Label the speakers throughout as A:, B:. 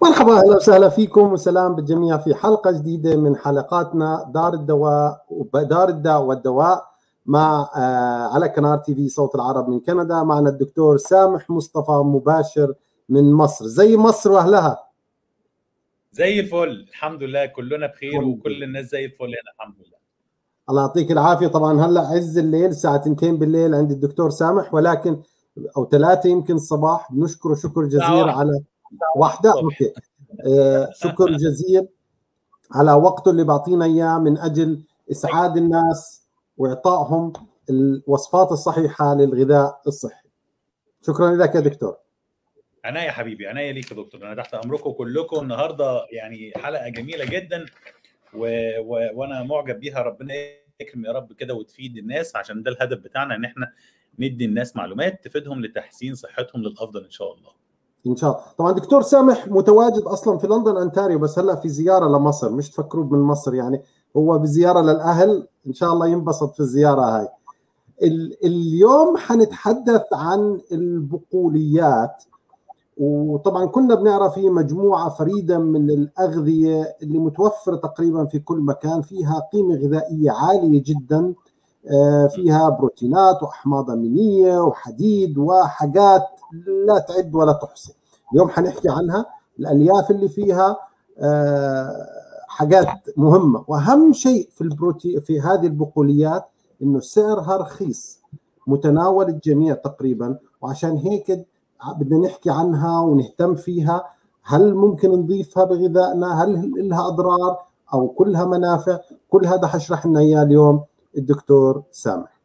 A: مرحبا اهلا وسهلا فيكم وسلام بالجميع في حلقه جديده من حلقاتنا دار الدواء دار الداء والدواء مع آه على قناه تي في صوت العرب من كندا معنا الدكتور سامح مصطفى مباشر من مصر زي مصر واهلها
B: زي الفل الحمد لله كلنا بخير وكل الناس زي الفل هنا الحمد لله
A: الله يعطيك العافيه طبعا هلا عز الليل الساعه 2 بالليل عند الدكتور سامح ولكن او ثلاثه يمكن الصباح بنشكره شكر جزيل على واحدة اوكي آه شكر جزيل على وقته اللي بعطينا اياه من اجل اسعاد الناس واعطائهم الوصفات الصحيحه للغذاء الصحي شكرا لك يا دكتور
B: عناية يا حبيبي عناية ليك يا دكتور انا تحت امركم كلكم النهارده يعني حلقه جميله جدا و... و... وانا معجب بيها ربنا يكرم يا رب كده وتفيد الناس عشان ده الهدف بتاعنا ان احنا ندي الناس معلومات تفيدهم لتحسين صحتهم للافضل ان شاء الله
A: ان شاء الله طبعا دكتور سامح متواجد اصلا في لندن انتاريو بس هلا في زياره لمصر مش تفكروا من مصر يعني هو بزياره للاهل ان شاء الله ينبسط في الزياره هاي اليوم حنتحدث عن البقوليات وطبعا كنا بنعرف هي مجموعه فريده من الاغذيه اللي متوفره تقريبا في كل مكان فيها قيمه غذائيه عاليه جدا فيها بروتينات واحماض امينيه وحديد وحاجات لا تعد ولا تحصى اليوم حنحكي عنها الالياف اللي فيها حاجات مهمه واهم شيء في البروتين في هذه البقوليات انه سعرها رخيص متناول الجميع تقريبا وعشان هيك بدنا نحكي عنها ونهتم فيها هل ممكن نضيفها بغذائنا هل لها اضرار او كلها منافع كل هذا حشرح لنا اياه اليوم الدكتور سامح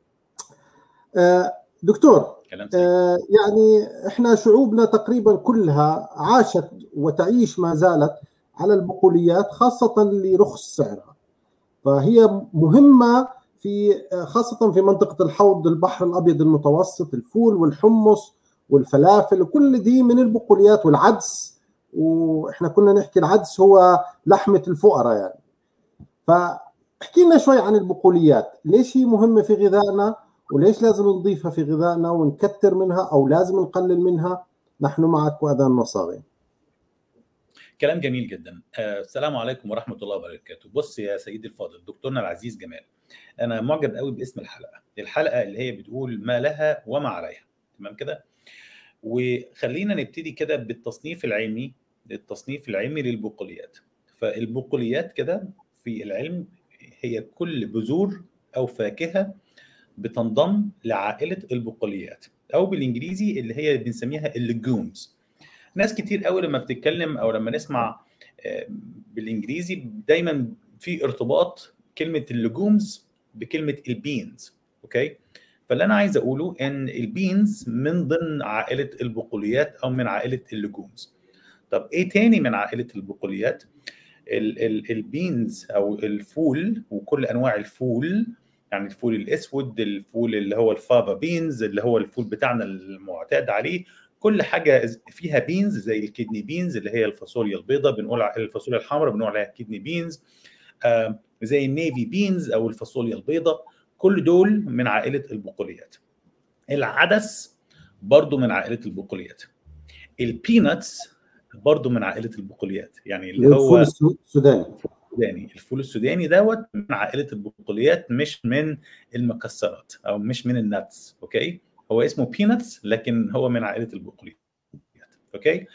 A: دكتور آه يعني احنا شعوبنا تقريبا كلها عاشت وتعيش ما زالت على البقوليات خاصة لرخص سعرها فهي مهمة في خاصة في منطقة الحوض البحر الأبيض المتوسط الفول والحمص والفلافل وكل دي من البقوليات والعدس واحنا كنا نحكي العدس هو لحمة الفقراء يعني فاحكي لنا شوي عن البقوليات ليش هي مهمة في غذائنا وليش لازم نضيفها في غذائنا ونكتر منها او لازم نقلل منها نحن معك واذان مصاغين
B: كلام جميل جدا آه السلام عليكم ورحمه الله وبركاته بص يا سيدي الفاضل دكتورنا العزيز جمال انا معجب قوي باسم الحلقه الحلقه اللي هي بتقول ما لها وما عليها تمام كده وخلينا نبتدي كده بالتصنيف العلمي التصنيف العلمي للبقوليات فالبقوليات كده في العلم هي كل بذور او فاكهه بتنضم لعائله البقوليات او بالانجليزي اللي هي بنسميها الليجومز ناس كتير قوي لما بتتكلم او لما نسمع بالانجليزي دايما في ارتباط كلمه الليجومز بكلمه البينز اوكي فاللي انا عايز اقوله ان البينز من ضمن عائله البقوليات او من عائله الليجومز طب ايه تاني من عائله البقوليات ال ال البينز او الفول وكل انواع الفول يعني الفول الاسود الفول اللي هو الفافا بينز اللي هو الفول بتاعنا المعتاد عليه كل حاجه فيها بينز زي الكدني بينز اللي هي الفاصوليا البيضاء بنقول الفاصوليا الحمراء بنقول عليها كدني بينز آه زي النيفي بينز او الفاصوليا البيضاء كل دول من عائله البقوليات العدس برضو من عائله البقوليات البيناتس برضو من عائله البقوليات يعني اللي هو
A: الفول السوداني
B: السوداني الفول السوداني دوت من عائله البقوليات مش من المكسرات او مش من النتس اوكي هو اسمه بيناتس لكن هو من عائله البقوليات اوكي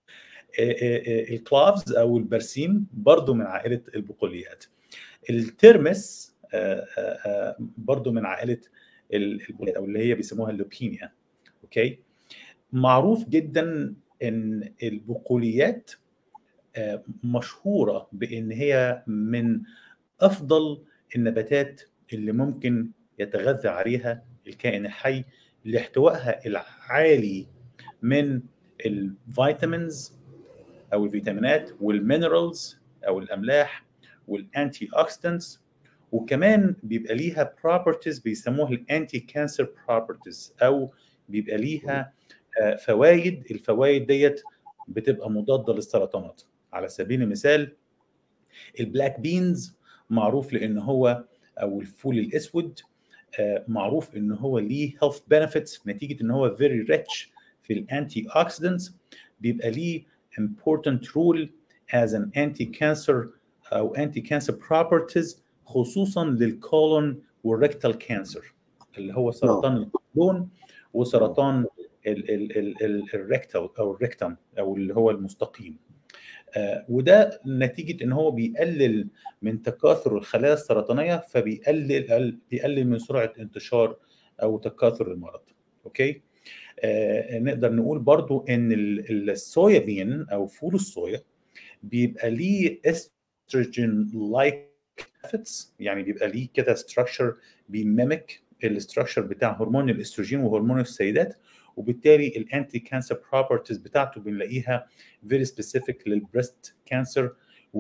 B: الكلافز او البرسيم برضو من عائله البقوليات الترمس برضو من عائله البقوليات او اللي هي بيسموها اللوكيميا اوكي معروف جدا ان البقوليات مشهوره بان هي من افضل النباتات اللي ممكن يتغذى عليها الكائن الحي لاحتوائها العالي من الفيتامينز او الفيتامينات والمينرالز او الاملاح والانتي اوكسيدنتس وكمان بيبقى ليها بروبرتيز بيسموها الانتي كانسر بروبرتيز او بيبقى ليها فوائد الفوائد ديت بتبقى مضاده للسرطانات على سبيل المثال البلاك بينز معروف لان هو او الفول الاسود معروف ان هو ليه هيلث بنفيتس نتيجه ان هو فيري ريتش في الانتي اوكسيدنتس بيبقى ليه important role as an anti-cancer او anti-cancer properties خصوصا للكولون والريكتال كانسر اللي هو سرطان القولون وسرطان الريكتال او الريكتم او اللي هو المستقيم آه وده نتيجه ان هو بيقلل من تكاثر الخلايا السرطانيه فبيقلل بيقلل من سرعه انتشار او تكاثر المرض اوكي آه نقدر نقول برضو ان الصويا بين او فول الصويا بيبقى ليه استروجين لايك يعني بيبقى ليه كده ستراكشر بيميمك الاستراكشر بتاع هرمون الاستروجين وهرمون السيدات وبالتالي الانتي كانسر بروبرتيز بتاعته بنلاقيها فيري سبيسيفيك للبريست كانسر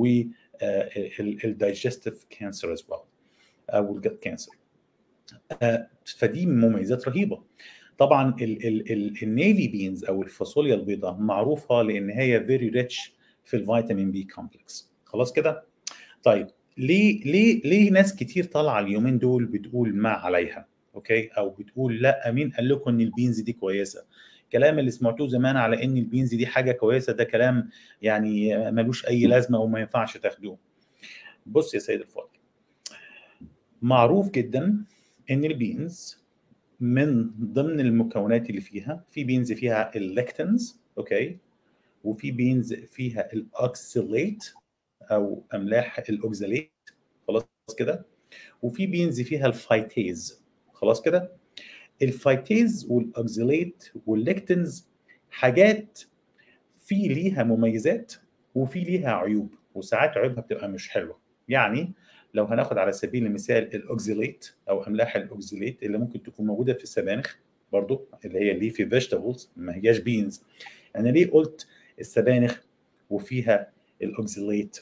B: والدايجستيف كانسر از ويل او الجت كانسر فدي مميزات رهيبه طبعا النيفي بينز او الفاصوليا البيضاء معروفه لان هي فيري ريتش في الفيتامين بي كومبلكس خلاص كده طيب ليه ليه ليه ناس كتير طالعه اليومين دول بتقول ما عليها اوكي او بتقول لا مين قال لكم ان البينز دي كويسه الكلام اللي سمعتوه زمان على ان البينز دي حاجه كويسه ده كلام يعني ملوش اي لازمه وما ينفعش تاخدوه بص يا سيد الفاضل معروف جدا ان البينز من ضمن المكونات اللي فيها في بينز فيها الليكتنز اوكي وفي بينز فيها الاوكسيليت او املاح الاوكزاليت خلاص كده وفي بينز فيها الفايتيز خلاص كده الفايتيز والاوكزاليت والليكتنز حاجات في ليها مميزات وفي ليها عيوب وساعات عيوبها بتبقى مش حلوه يعني لو هناخد على سبيل المثال الاوكزاليت او املاح الاوكزاليت اللي ممكن تكون موجوده في السبانخ برضو اللي هي الليفي فيجيتابلز ما هياش بينز انا ليه قلت السبانخ وفيها الاوكزاليت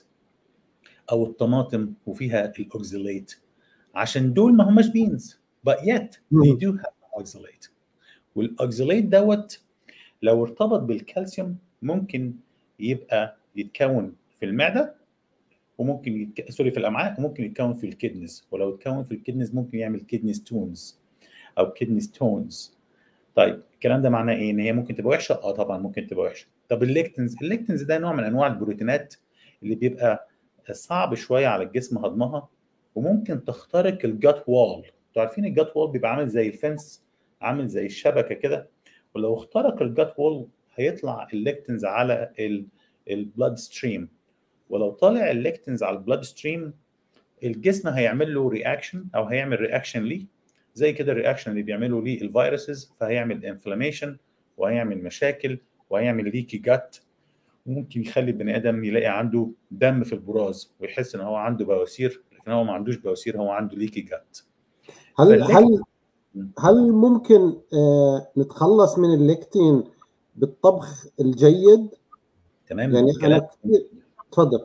B: او الطماطم وفيها الاوكزاليت عشان دول ما هماش بينز but yet they do have oxalate والاوكزاليت دوت لو ارتبط بالكالسيوم ممكن يبقى يتكون في المعده وممكن يتك... سوري في الامعاء وممكن يتكون في الكدنز ولو اتكون في الكدنز ممكن يعمل كدني ستونز او كدني ستونز طيب الكلام ده معناه ايه ان هي ممكن تبقى وحشه اه طبعا ممكن تبقى وحشه طب الليكتنز الليكتنز ده نوع من انواع البروتينات اللي بيبقى صعب شويه على الجسم هضمها وممكن تخترق الجات وول انتوا عارفين الجات وول بيبقى عامل زي الفنس عامل زي الشبكه كده ولو اخترق الجات وول هيطلع الليكتنز على البلاد ستريم ولو طالع الليكتنز على البلاد ستريم الجسم هيعمل له رياكشن او هيعمل رياكشن ليه زي كده الرياكشن اللي بيعملوا ليه الفيروسز فهيعمل انفلاميشن وهيعمل مشاكل وهيعمل ليكي جات ممكن يخلي البني ادم يلاقي عنده دم في البراز ويحس ان هو عنده بواسير لكن هو ما عندوش بواسير هو عنده ليكي جات
A: هل هل هل ممكن آه نتخلص من الليكتين بالطبخ الجيد؟
B: تمام
A: يعني كلام تفضل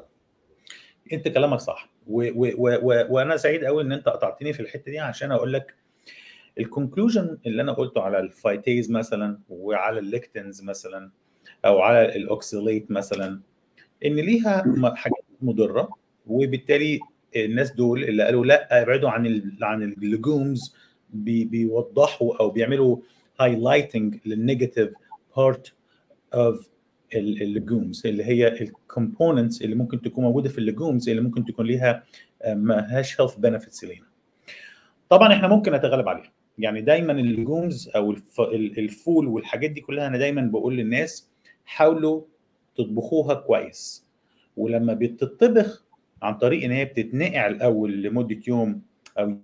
B: انت كلامك صح و و و و وانا سعيد قوي ان انت قطعتني في الحته دي عشان اقول لك الكونكلوجن اللي انا قلته على الفايتيز مثلا وعلى الليكتنز مثلا او على الاوكسيليت مثلا ان ليها حاجات مضره وبالتالي الناس دول اللي قالوا لا ابعدوا عن ال عن اللجومز بي بيوضحوا او بيعملوا هايلايتنج للنيجاتيف بارت اوف اللجومز اللي هي الكومبوننتس اللي ممكن تكون موجوده في اللجومز اللي ممكن تكون ليها ما هاش هيلث بنفيتس لينا. طبعا احنا ممكن نتغلب عليها يعني دايما اللجومز او الفول والحاجات دي كلها انا دايما بقول للناس حاولوا تطبخوها كويس ولما بتطبخ عن طريق ان هي بتتنقع الاول لمده يوم او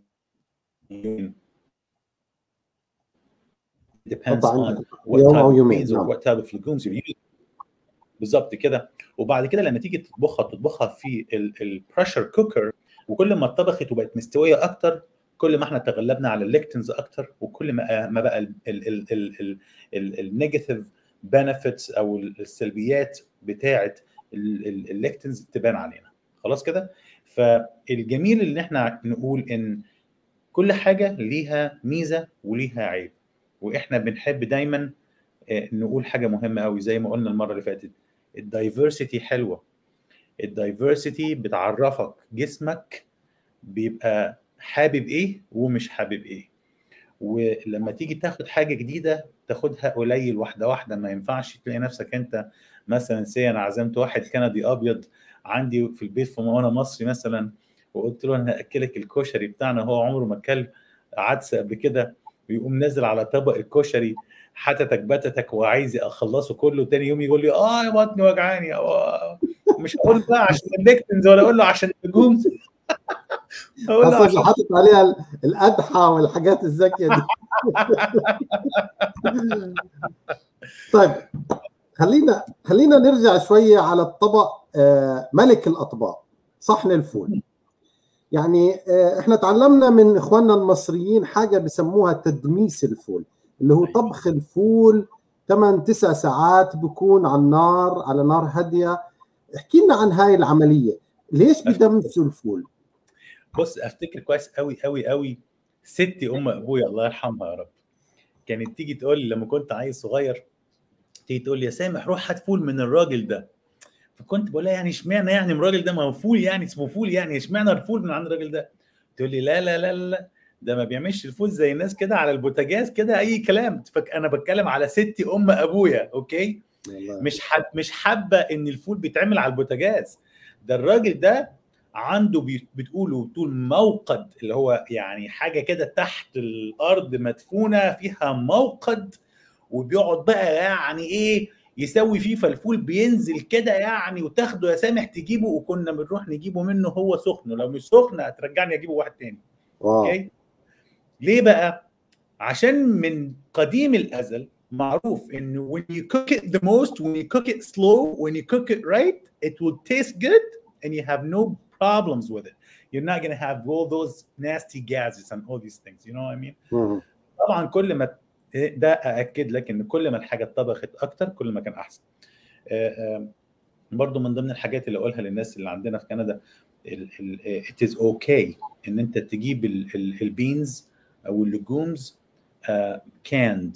B: يوم depends on what
A: يوم
B: type
A: او
B: of
A: يومين
B: beans or
A: نعم.
B: what type of legumes you use بالظبط كده وبعد كده لما تيجي تطبخها تطبخها في البريشر كوكر وكل ما اتطبخت وبقت مستويه اكتر كل ما احنا تغلبنا على الليكتنز اكتر وكل ما ما بقى النيجاتيف بنفيتس او السلبيات بتاعه الليكتنز تبان علينا خلاص كده فالجميل ان احنا نقول ان كل حاجه ليها ميزه وليها عيب واحنا بنحب دايما آه، نقول حاجه مهمه قوي زي ما قلنا المره اللي فاتت الدايفرسيتي حلوه الدايفرسيتي بتعرفك جسمك بيبقى حابب ايه ومش حابب ايه ولما تيجي تاخد حاجه جديده تاخدها قليل واحده واحده ما ينفعش تلاقي نفسك انت مثلا سي انا عزمت واحد كندي ابيض عندي في البيت في وانا مصري مثلا وقلت له انا هاكلك الكشري بتاعنا هو عمره ما كل عدس قبل كده ويقوم نازل على طبق الكشري حتتك بتتك وعايز اخلصه كله تاني يوم يقول لي اه يا بطني وجعاني آه. مش هقول بقى عشان الليكتنز ولا اقول له عشان النجوم
A: خاصة حاطط عليها الأدحى والحاجات الزكية دي طيب خلينا خلينا نرجع شوية على الطبق ملك الأطباق صحن الفول يعني احنا تعلمنا من اخواننا المصريين حاجه بسموها تدميس الفول اللي هو طبخ الفول 8 9 ساعات بيكون على النار على نار هاديه احكي لنا عن هاي العمليه ليش بدمسوا الفول
B: بص افتكر كويس قوي قوي قوي ستي ام ابويا الله يرحمها يا رب كانت تيجي تقول لي لما كنت عيل صغير تيجي تقول لي يا سامح روح هات فول من الراجل ده فكنت بقول لها يعني اشمعنى يعني الراجل ده ما هو فول يعني اسمه فول يعني اشمعنى الفول من عند الراجل ده؟ تقول لي لا لا لا لا ده ما بيعملش الفول زي الناس كده على البوتاجاز كده اي كلام انا بتكلم علي ستي ام ابويا اوكي مش حب مش حابه ان الفول بيتعمل على البوتاجاز ده الراجل ده عنده بتقولوا بتقول موقد اللي هو يعني حاجه كده تحت الارض مدفونه فيها موقد وبيقعد بقى يعني ايه يسوي فيه فالفول بينزل كده يعني وتاخده يا سامح تجيبه وكنا بنروح نجيبه منه هو سخن لو مش سخن هترجعني اجيبه واحد تاني اوكي ليه بقى عشان من قديم الازل معروف انه when you cook it the most when you cook it slow when you cook it right it will taste good and you have no problems with it you're not going to have all those nasty gases and all these things you know what I mean طبعا كل ما ده ااكد لك ان كل ما الحاجه اتطبخت اكتر كل ما كان احسن برضو من ضمن الحاجات اللي اقولها للناس اللي عندنا في كندا it is okay ان انت تجيب البينز او اللجومز كاند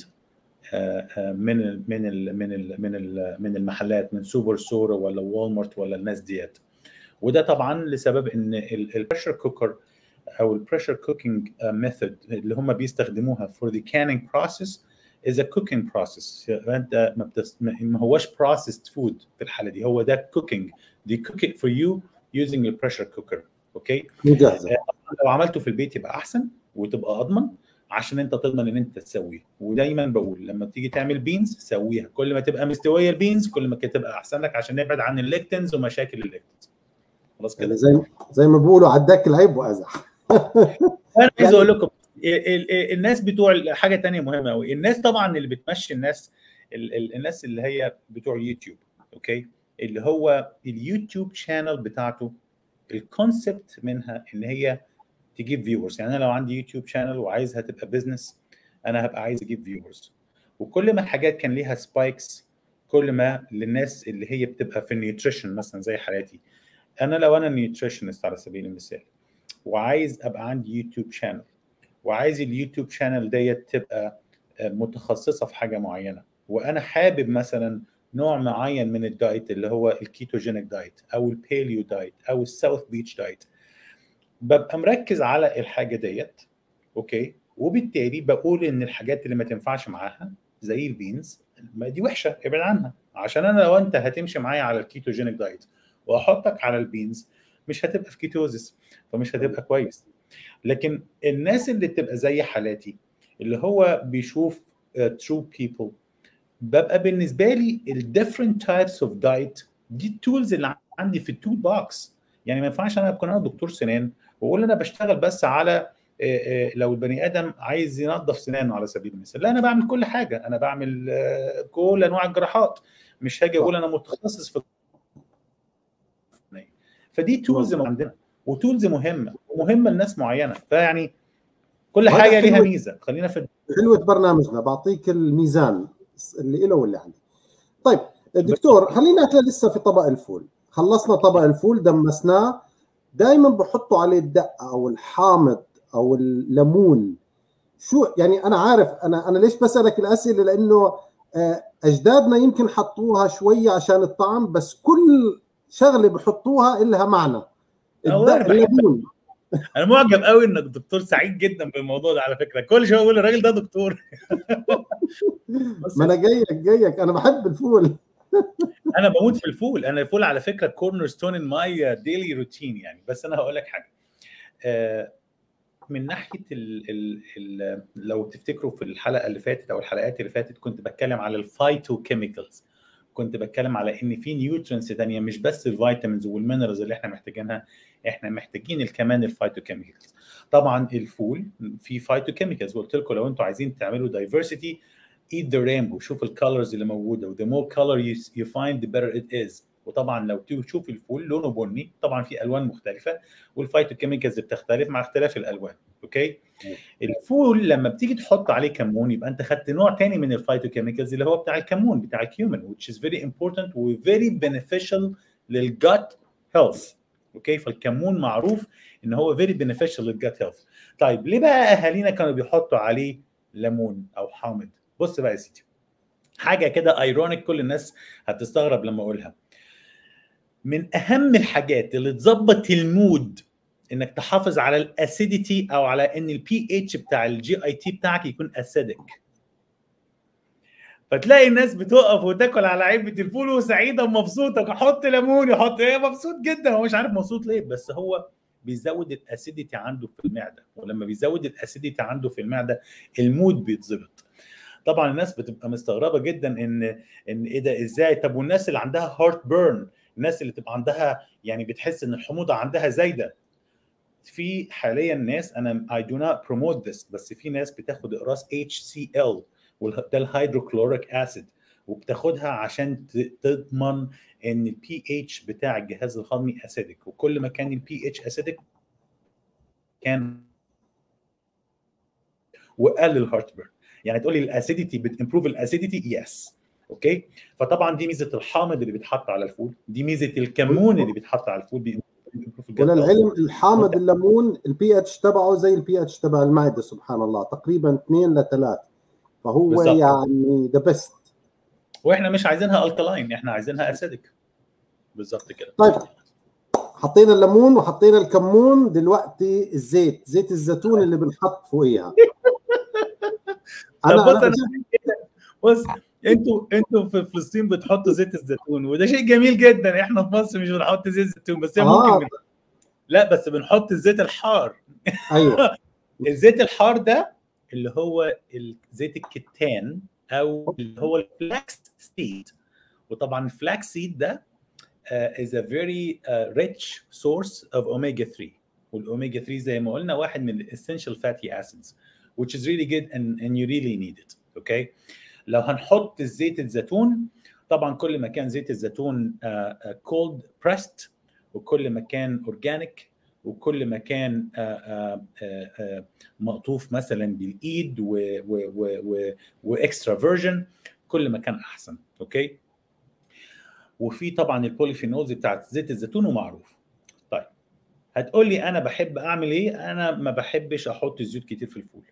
B: من ال من ال من ال من ال من المحلات من سوبر ستور ولا والمارت ولا الناس ديت وده طبعا لسبب ان البريشر كوكر او البريشر كوكينج ميثود اللي هم بيستخدموها for the canning process is a cooking process انت ما, بتس... ما هوش processed food في الحاله دي هو ده cooking they cook it for you using the pressure cooker اوكي
A: مجهزه
B: لو عملته في البيت يبقى احسن وتبقى اضمن عشان انت تضمن ان انت تسويه ودايما بقول لما تيجي تعمل بينز سويها كل ما تبقى مستويه البينز كل ما تبقى احسن لك عشان نبعد عن الليكتنز ومشاكل الليكتنز
A: خلاص كده زي زي ما بيقولوا عداك العيب وازح
B: انا عايز اقول لكم الناس بتوع حاجه تانية مهمه قوي الناس طبعا اللي بتمشي الناس الناس اللي هي بتوع يوتيوب اوكي اللي هو اليوتيوب شانل بتاعته الكونسبت منها ان هي تجيب فيورز يعني انا لو عندي يوتيوب شانل وعايزها تبقى بزنس انا هبقى عايز اجيب فيورز وكل ما الحاجات كان ليها سبايكس كل ما للناس اللي هي بتبقى في النيوتريشن مثلا زي حالاتي انا لو انا نيوتريشنست على سبيل المثال وعايز ابقى عندي يوتيوب شانل وعايز اليوتيوب شانل ديت تبقى متخصصه في حاجه معينه وانا حابب مثلا نوع معين من الدايت اللي هو الكيتوجينيك دايت او الباليو دايت او الساوث بيتش دايت ببقى مركز على الحاجه ديت اوكي وبالتالي بقول ان الحاجات اللي ما تنفعش معاها زي البينز ما دي وحشه ابعد عنها عشان انا لو انت هتمشي معايا على الكيتوجينيك دايت واحطك على البينز مش هتبقى في كيتوزس فمش هتبقى كويس لكن الناس اللي بتبقى زي حالاتي اللي هو بيشوف ترو uh, بيبل ببقى بالنسبه لي الديفرنت تايبس اوف دايت دي التولز اللي عندي في التول بوكس يعني ما ينفعش انا اكون انا دكتور سنان واقول انا بشتغل بس على لو البني ادم عايز ينظف سنانه على سبيل المثال لا انا بعمل كل حاجه انا بعمل كل انواع الجراحات مش هاجي اقول انا متخصص في فدي تولز عندنا وتولز مهمه ومهمه لناس معينه فيعني كل حاجه ليها ميزه خلينا في
A: حلوه برنامجنا بعطيك الميزان اللي له واللي عندي طيب دكتور خلينا احنا لسه في طبق الفول خلصنا طبق الفول دمسناه دائما بحطوا عليه الدقه او الحامض او الليمون شو يعني انا عارف انا انا ليش بسالك الاسئله لانه اجدادنا يمكن حطوها شويه عشان الطعم بس كل شغله بحطوها لها معنى
B: الليمون انا معجب قوي انك دكتور سعيد جدا بالموضوع ده على فكره كل شويه بقول الراجل ده دكتور
A: ما انا جايك جايك انا بحب الفول
B: انا بموت في الفول انا الفول على فكره كورنر ستون ان ماي ديلي روتين يعني بس انا هقول لك حاجه آه، من ناحيه ال ال ال لو تفتكروا في الحلقه اللي فاتت او الحلقات اللي فاتت كنت بتكلم على الفايتو كيميكالز كنت بتكلم على ان في نيوترينز ثانيه مش بس الفيتامينز والمينرالز اللي احنا محتاجينها احنا محتاجين كمان الفايتو كيميكالز طبعا الفول فيه فايتو كيميكالز قلت لكم لو انتم عايزين تعملوا دايفرسيتي eat the rainbow شوف الكالرز اللي موجوده و the more color you, you find the better it is وطبعا لو تشوف الفول لونه بني طبعا في الوان مختلفه والفايتو كيميكالز بتختلف مع اختلاف الالوان اوكي الفول لما بتيجي تحط عليه كمون يبقى انت خدت نوع تاني من الفايتو كيميكالز اللي هو بتاع الكمون بتاع الكيومن which is very important و very beneficial للجت هيلث اوكي فالكمون معروف ان هو very beneficial للجت هيلث طيب ليه بقى اهالينا كانوا بيحطوا عليه ليمون او حامض بص بقى يا سيدي حاجه كده ايرونيك كل الناس هتستغرب لما اقولها من اهم الحاجات اللي تظبط المود انك تحافظ على الاسيديتي او على ان البي اتش بتاع الجي اي تي بتاعك يكون اسيدك فتلاقي الناس بتقف وتاكل على علبه الفول وسعيده ومبسوطه حط ليمون يحط ايه مبسوط جدا هو مش عارف مبسوط ليه بس هو بيزود الاسيديتي عنده في المعده ولما بيزود الاسيديتي عنده في المعده المود بيتظبط طبعا الناس بتبقى مستغربه جدا ان ان ايه ده ازاي طب والناس اللي عندها هارت بيرن الناس اللي تبقى عندها يعني بتحس ان الحموضه عندها زايده في حاليا ناس انا اي دو نوت بروموت ذس بس في ناس بتاخد اقراص اتش سي ال ده الهيدروكلوريك اسيد وبتاخدها عشان تضمن ان البي اتش بتاع الجهاز الهضمي اسيدك وكل ما كان البي اتش اسيدك كان وقلل الهارت بيرن يعني تقول لي الاسيديتي بتمبروف الاسيديتي يس اوكي فطبعا دي ميزه الحامض اللي بيتحط على الفول دي ميزه الكمون اللي بيتحط على الفول
A: وللعلم الحامض الليمون البي اتش تبعه زي البي اتش تبع المعده سبحان الله تقريبا 2 ل 3 فهو بالزبط. يعني ذا بيست
B: واحنا مش عايزينها الكلاين احنا عايزينها اسيدك بالظبط كده
A: طيب حطينا الليمون وحطينا الكمون دلوقتي الزيت زيت الزيتون اللي بنحط فوقيها
B: انا بص انا بص انتوا انتوا في فلسطين بتحطوا زيت الزيتون وده شيء جميل جدا احنا في مصر مش بنحط زيت الزيتون بس آه. ممكن لا بس بنحط الزيت الحار
A: ايوه
B: الزيت الحار ده اللي هو زيت الكتان او اللي هو الفلاكس سيد وطبعا الفلاكس سيد ده uh, is a very uh, rich source of omega 3 والاوميجا 3 زي ما قلنا واحد من الاسينشال فاتي acids which is really good and, and you really need it اوكي okay? لو هنحط زيت الزيتون طبعا كل ما كان زيت الزيتون كولد uh, بريست uh, وكل ما كان اورجانيك وكل ما كان uh, مقطوف مثلا بالايد واكسترا فيرجن كل ما كان احسن اوكي وفي طبعا البوليفينولز بتاعت زيت الزيتون ومعروف طيب هتقول لي انا بحب اعمل ايه انا ما بحبش احط زيوت كتير في الفول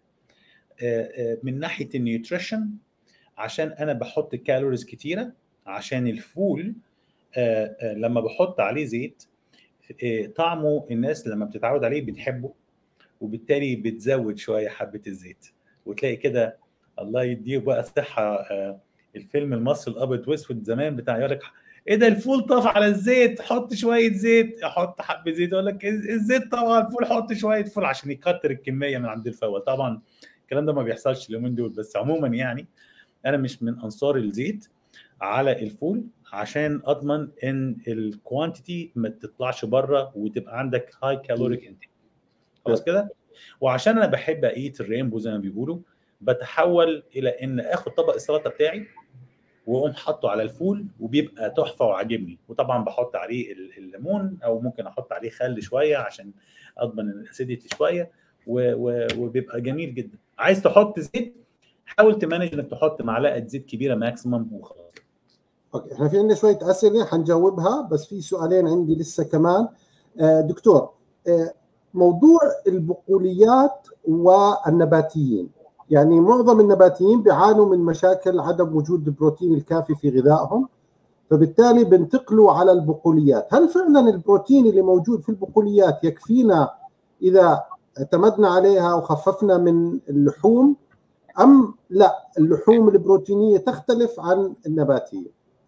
B: من ناحيه النيوتريشن عشان انا بحط كالوريز كتيره عشان الفول لما بحط عليه زيت طعمه الناس لما بتتعود عليه بتحبه وبالتالي بتزود شويه حبه الزيت وتلاقي كده الله يديه بقى الصحه الفيلم المصري الابيض واسود زمان بتاع يقول لك ايه ده الفول طاف على الزيت حط شويه زيت احط حبه زيت يقول لك الزيت طاف على الفول حط شويه فول عشان يكتر الكميه من عند الفول طبعا الكلام ده ما بيحصلش اليومين دول بس عموما يعني انا مش من انصار الزيت على الفول عشان اضمن ان الكوانتيتي ما تطلعش بره وتبقى عندك هاي كالوريك انتيك خلاص كده وعشان انا بحب اقيت الرينبو زي ما بيقولوا بتحول الى ان اخد طبق السلطه بتاعي واقوم حاطه على الفول وبيبقى تحفه وعاجبني وطبعا بحط عليه الليمون او ممكن احط عليه خل شويه عشان اضمن الاسيديتي شويه وبيبقى جميل جدا عايز تحط زيت حاول تمانج انك تحط معلقه زيت كبيره ماكسيمم وخلاص
A: اوكي احنا في عندنا شويه اسئله حنجاوبها بس في سؤالين عندي لسه كمان دكتور موضوع البقوليات والنباتيين يعني معظم النباتيين بيعانوا من مشاكل عدم وجود البروتين الكافي في غذائهم فبالتالي بنتقلوا على البقوليات هل فعلا البروتين اللي موجود في البقوليات يكفينا اذا اعتمدنا عليها وخففنا من اللحوم ام لا اللحوم البروتينيه تختلف عن النباتيه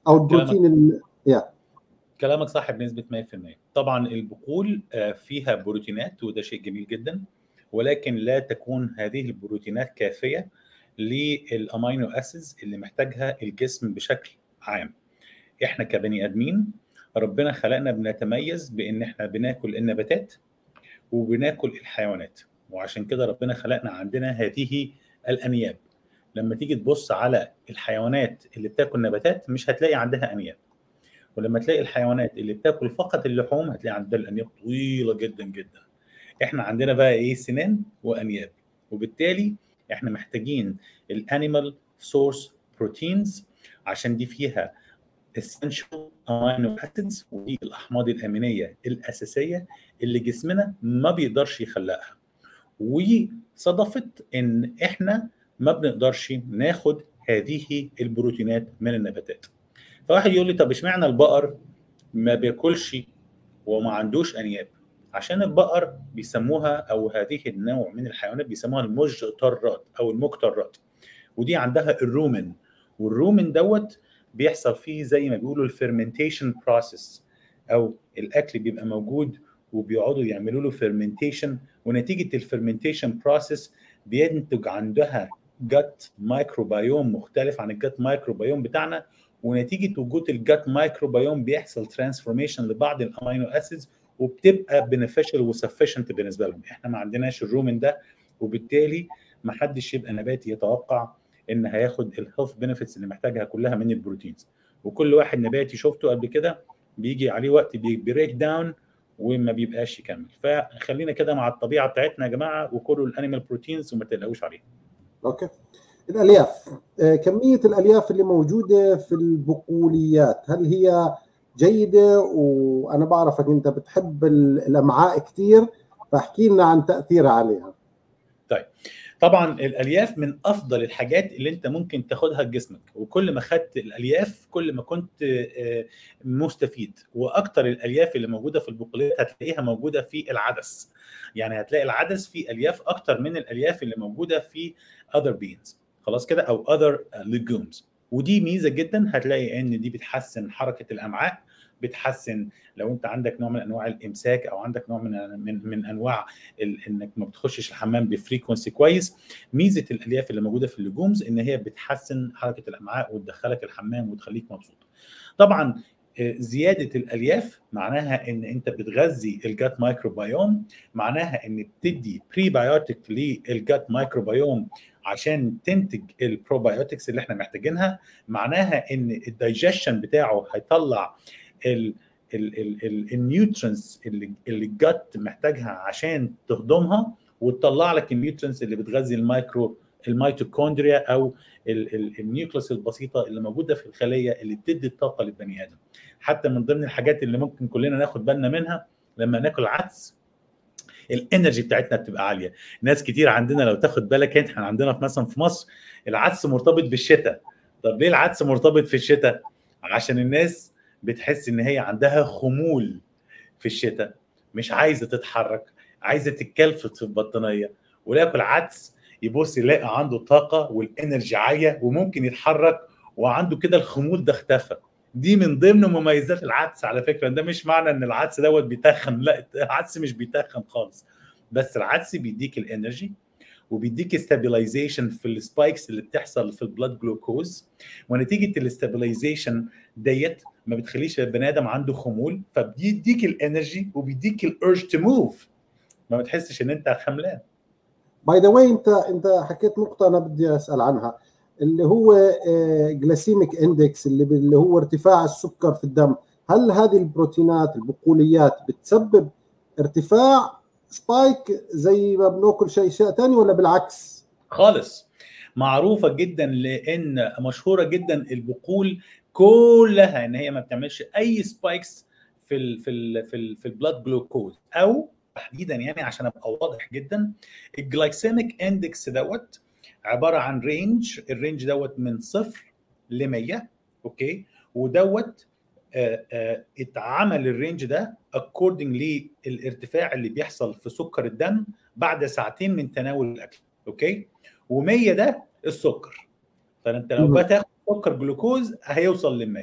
A: او البروتين ال... يا
B: كلامك صح بنسبه 100% طبعا البقول فيها بروتينات وده شيء جميل جدا ولكن لا تكون هذه البروتينات كافيه للامينو اسيدز اللي محتاجها الجسم بشكل عام احنا كبني ادمين ربنا خلقنا بنتميز بان احنا بناكل النباتات وبناكل الحيوانات وعشان كده ربنا خلقنا عندنا هذه الانياب لما تيجي تبص على الحيوانات اللي بتاكل نباتات مش هتلاقي عندها انياب ولما تلاقي الحيوانات اللي بتاكل فقط اللحوم هتلاقي عندها الانياب طويله جدا جدا احنا عندنا بقى ايه سنان وانياب وبالتالي احنا محتاجين الانيمال سورس بروتينز عشان دي فيها essential amino acids ودي الاحماض الامينيه الاساسيه اللي جسمنا ما بيقدرش يخلقها وصدفت ان احنا ما بنقدرش ناخد هذه البروتينات من النباتات فواحد يقول لي طب اشمعنى البقر ما بياكلش وما عندوش انياب عشان البقر بيسموها او هذه النوع من الحيوانات بيسموها المجترات او المكترات ودي عندها الرومن والرومن دوت بيحصل فيه زي ما بيقولوا الفيرمنتيشن بروسيس او الاكل بيبقى موجود وبيقعدوا يعملوا له فيرمنتيشن ونتيجه الفيرمنتيشن بروسيس بينتج عندها جت مايكروبيوم مختلف عن الجت مايكروبيوم بتاعنا ونتيجه وجود الجت مايكروبيوم بيحصل ترانسفورميشن لبعض الامينو اسيدز وبتبقى بنفيشال وسفشنت بالنسبه لهم احنا ما عندناش الرومن ده وبالتالي ما حدش يبقى نباتي يتوقع ان هياخد الهيلث بنفيتس اللي محتاجها كلها من البروتينز وكل واحد نباتي شفته قبل كده بيجي عليه وقت بيبريك داون وما بيبقاش يكمل فخلينا كده مع الطبيعه بتاعتنا يا جماعه وكلوا الانيمال بروتينز وما تقلقوش عليها
A: اوكي الالياف كميه الالياف اللي موجوده في البقوليات هل هي جيده وانا بعرفك انت بتحب الامعاء كثير فاحكي لنا عن تاثيرها عليها
B: طيب طبعا الالياف من افضل الحاجات اللي انت ممكن تاخدها لجسمك وكل ما خدت الالياف كل ما كنت مستفيد واكتر الالياف اللي موجوده في البقوليات هتلاقيها موجوده في العدس يعني هتلاقي العدس فيه الياف اكتر من الالياف اللي موجوده في other beans خلاص كده او other legumes ودي ميزه جدا هتلاقي ان دي بتحسن حركه الامعاء بتحسن لو انت عندك نوع من انواع الامساك او عندك نوع من من, من انواع انك ما بتخشش الحمام بفريكونسي كويس ميزه الالياف اللي موجوده في اللجومز ان هي بتحسن حركه الامعاء وتدخلك الحمام وتخليك مبسوط طبعا زياده الالياف معناها ان انت بتغذي الجات مايكروبيوم معناها ان بتدي بريبايوتيك للجات مايكروبيوم عشان تنتج البروبايوتكس اللي احنا محتاجينها معناها ان الدايجيشن بتاعه هيطلع النيوترينز اللي اللي الجت محتاجها عشان تهضمها وتطلع لك النيوترينز اللي بتغذي المايكرو الميتوكوندريا او النيوكليس البسيطه اللي موجوده في الخليه اللي بتدي الطاقه للبني ادم حتى من ضمن الحاجات اللي ممكن كلنا ناخد بالنا منها لما ناكل عدس الانرجي بتاعتنا بتبقى عاليه ناس كتير عندنا لو تاخد بالك انت احنا عندنا في مثلا في مصر العدس مرتبط بالشتاء طب ليه العدس مرتبط في الشتاء عشان الناس بتحس ان هي عندها خمول في الشتاء مش عايزه تتحرك عايزه تتكلفت في البطانيه وياكل عدس يبص يلاقي عنده طاقه والانرجي عاليه وممكن يتحرك وعنده كده الخمول ده اختفى دي من ضمن مميزات العدس على فكره ده مش معنى ان العدس دوت بيتخن لا العدس مش بيتخن خالص بس العدس بيديك الانرجي وبيديك استابيلايزيشن في السبايكس اللي بتحصل في البلاد جلوكوز ونتيجه الاستابيلايزيشن ديت ما بتخليش البني ادم عنده خمول فبيديك الانرجي وبيديك الارج تو موف ما بتحسش ان انت خملان
A: باي ذا واي انت انت حكيت نقطه انا بدي اسال عنها اللي هو جلاسيميك اندكس اللي اللي هو ارتفاع السكر في الدم هل هذه البروتينات البقوليات بتسبب ارتفاع سبايك زي ما بناكل شيء شيء ثاني ولا بالعكس
B: خالص معروفه جدا لان مشهوره جدا البقول كلها ان هي ما بتعملش اي سبايكس في ال في ال في ال في البلاد جلوكوز او تحديدا يعني عشان ابقى واضح جدا الجلايسيميك اندكس دوت عباره عن رينج الرينج دوت من صفر ل 100 اوكي ودوت آآ آآ اتعمل الرينج ده اكوردنج للارتفاع اللي بيحصل في سكر الدم بعد ساعتين من تناول الاكل اوكي و100 ده السكر فانت لو بتاخد سكر جلوكوز هيوصل ل 100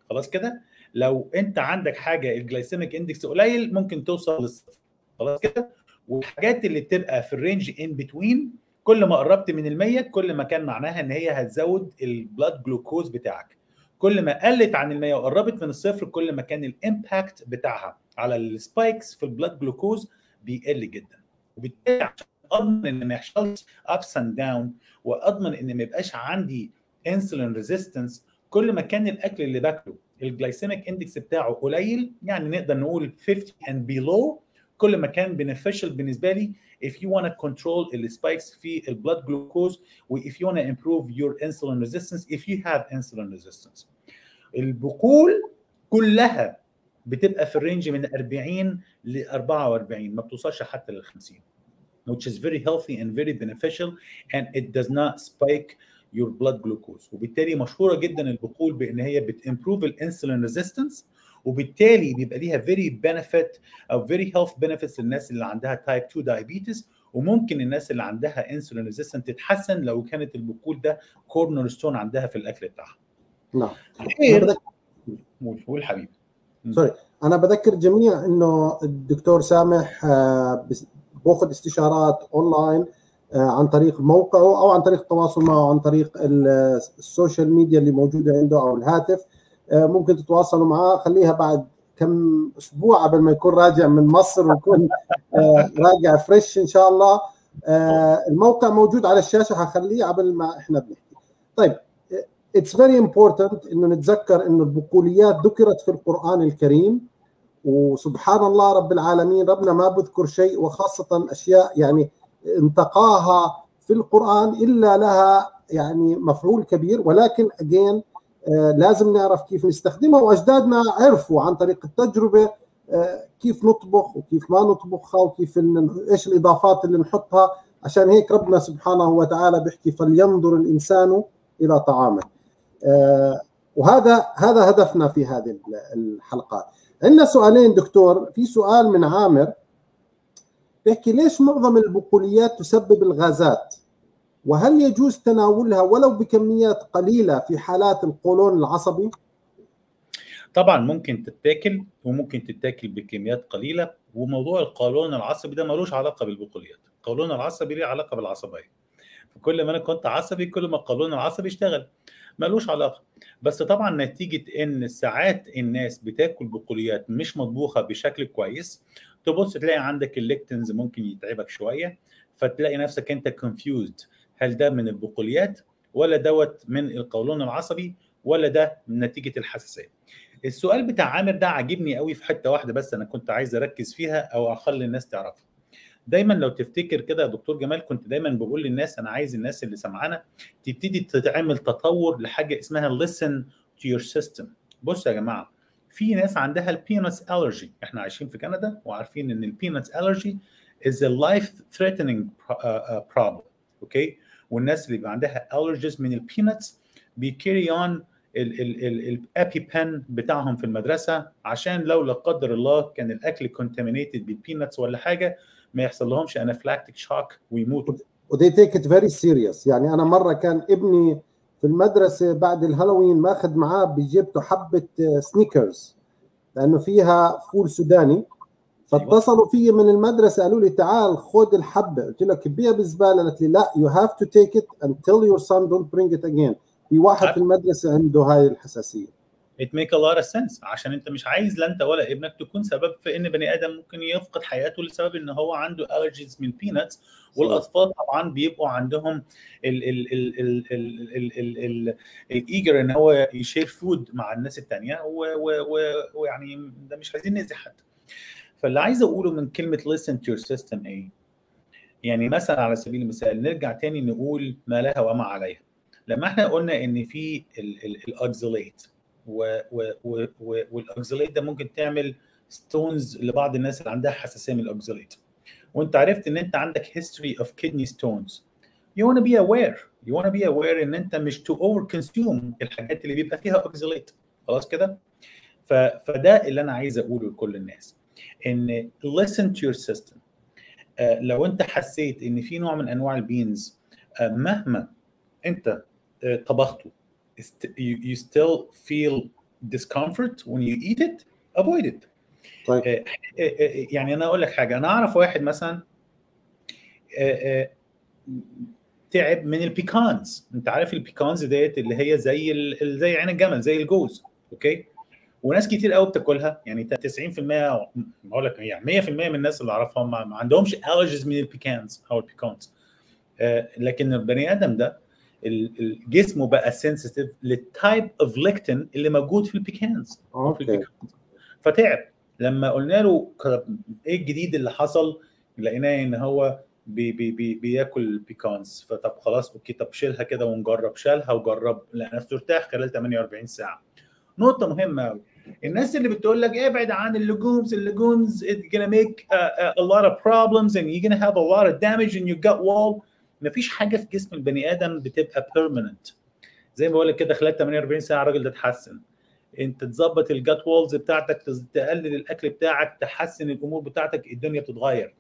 B: خلاص كده لو انت عندك حاجه الجلايسيميك اندكس قليل ممكن توصل للصفر خلاص كده والحاجات اللي بتبقى في الرينج ان بتوين كل ما قربت من ال100 كل ما كان معناها ان هي هتزود البلاد جلوكوز بتاعك كل ما قلت عن ال100 وقربت من الصفر كل ما كان الامباكت بتاعها على السبايكس في البلاد جلوكوز بيقل جدا وبالتالي عشان اضمن ان ما يحصلش ابس اند داون واضمن ان ما يبقاش عندي انسولين ريزيستنس كل ما كان الاكل اللي باكله الجلايسيميك اندكس بتاعه قليل يعني نقدر نقول 50 and below كل ما كان beneficial بالنسبه لي if you want to control السبايكس في البلاد جلوكوز و if you want to improve your insulin resistance if you have insulin resistance البقول كلها بتبقى في الرينج من 40 ل 44 ما بتوصلش حتى لل 50 which is very healthy and very beneficial and it does not spike your blood glucose وبالتالي مشهوره جدا البقول بان هي بتimprove الانسولين ريزيستنس وبالتالي بيبقى ليها very benefit او very health benefits للناس اللي عندها type 2 diabetes وممكن الناس اللي عندها انسولين ريزيستنت تتحسن لو كانت البقول ده كورنر ستون عندها في الاكل بتاعها.
A: نعم
B: غير قول حبيبي
A: سوري انا بذكر الجميع انه الدكتور سامح باخذ استشارات اونلاين عن طريق موقعه او عن طريق التواصل معه عن طريق السوشيال ميديا اللي موجوده عنده او الهاتف ممكن تتواصلوا معاه خليها بعد كم اسبوع قبل ما يكون راجع من مصر ويكون راجع فريش ان شاء الله الموقع موجود على الشاشه حخليه قبل ما احنا بنحكي طيب اتس فيري امبورتنت انه نتذكر انه البقوليات ذكرت في القران الكريم وسبحان الله رب العالمين ربنا ما بذكر شيء وخاصه اشياء يعني انتقاها في القران الا لها يعني مفعول كبير ولكن اجين آه لازم نعرف كيف نستخدمها واجدادنا عرفوا عن طريق التجربه آه كيف نطبخ وكيف ما نطبخها وكيف ايش الاضافات اللي نحطها عشان هيك ربنا سبحانه وتعالى بيحكي فلينظر الانسان الى طعامه آه وهذا هذا هدفنا في هذه الحلقات عندنا سؤالين دكتور في سؤال من عامر بيحكي ليش معظم البقوليات تسبب الغازات وهل يجوز تناولها ولو بكميات قليله في حالات القولون العصبي
B: طبعا ممكن تتاكل وممكن تتاكل بكميات قليله وموضوع القولون العصبي ده ملوش علاقه بالبقوليات القولون العصبي ليه علاقه بالعصبيه فكل ما انا كنت عصبي كل ما القولون العصبي اشتغل ملوش علاقه بس طبعا نتيجه ان ساعات الناس بتاكل بقوليات مش مطبوخه بشكل كويس تبص تلاقي عندك الليكتنز ممكن يتعبك شويه فتلاقي نفسك انت كونفيوزد هل ده من البقوليات ولا دوت من القولون العصبي ولا ده من نتيجه الحساسيه السؤال بتاع عامر ده عاجبني قوي في حته واحده بس انا كنت عايز اركز فيها او اخلي الناس تعرفها دايما لو تفتكر كده يا دكتور جمال كنت دايما بقول للناس انا عايز الناس اللي سمعانا تبتدي تعمل تطور لحاجه اسمها listen to your system بصوا يا جماعه في ناس عندها البينتس الرجي احنا عايشين في كندا وعارفين ان البينتس الرجي is a life threatening problem اوكي والناس اللي بيبقى عندها allergies من البينتس بيكيري اون الابي بن بتاعهم في المدرسه عشان لو لا قدر الله كان الاكل كونتامينيتد بالبينتس ولا حاجه ما يحصل لهمش انافلاكتيك شوك ويموتوا
A: ودي تيك ات فيري سيريس يعني انا مره كان ابني في المدرسه بعد الهالوين ماخذ معاه بجيبته حبه سنيكرز لانه فيها فول سوداني فاتصلوا في من المدرسه قالوا لي تعال خذ الحبه قلت له كبيها بالزباله قالت لي لا يو هاف تو تيك ات until your son don't bring it again في واحد في المدرسه عنده هاي الحساسيه
B: it make a lot of sense عشان انت مش عايز لا انت ولا ابنك تكون سبب في ان بني ادم ممكن يفقد حياته لسبب ان هو عنده allergies من بيناتس والاطفال طبعا بيبقوا عندهم الايجر ان هو يشير فود مع الناس الثانيه ويعني ده مش عايزين نأذي حد فاللي عايز اقوله من كلمه listen to your system ايه؟ يعني مثلا على سبيل المثال نرجع تاني نقول ما لها وما عليها لما احنا قلنا ان في الاكزوليت والاكزوليت ده ممكن تعمل ستونز لبعض الناس اللي عندها حساسيه من الاكزوليت وانت عرفت ان انت عندك history of kidney stones you want to be aware you want to be aware ان انت مش to over consume الحاجات اللي بيبقى فيها اوكزوليت خلاص كده ف... فده اللي انا عايز اقوله لكل الناس ان listen to your system uh, لو انت حسيت ان في نوع من انواع البينز uh, مهما انت uh, طبخته you, you still feel discomfort when you eat it avoid it
A: طيب
B: آه، آه، آه، يعني انا اقول لك حاجه انا اعرف واحد مثلا آه، آه، تعب من البيكانز انت عارف البيكانز ديت اللي هي زي ال- ال- زي عين الجمل زي الجوز اوكي وناس كتير قوي بتاكلها يعني 90% بقول لك يعني 100% من الناس اللي اعرفها ما ما عندهمش allergies من البيكانز او البيكانز آه، لكن البني ادم ده ال- ال- جسمه بقى سنسيتيف للتايب اوف ليكتين اللي موجود في البيكانز أو في
A: اوكي
B: البيكانز فتعب لما قلنا له ك- ايه الجديد اللي حصل لقيناه ان هو بي بي بي بياكل بيكانز فطب خلاص اوكي طب شيلها كده ونجرب شالها وجرب لقى نفسه ارتاح خلال 48 ساعه نقطه مهمه قوي الناس اللي بتقول لك ابعد عن اللجومز اللجومز it's gonna make a, a, a lot of problems and you're gonna have a lot of damage in your gut wall مفيش حاجه في جسم البني ادم بتبقى permanent زي ما بقول لك كده خلال 48 ساعه الراجل ده اتحسن انت تظبط الجات وولز بتاعتك تز- تقلل الاكل بتاعك تحسن الامور بتاعتك الدنيا بتتغير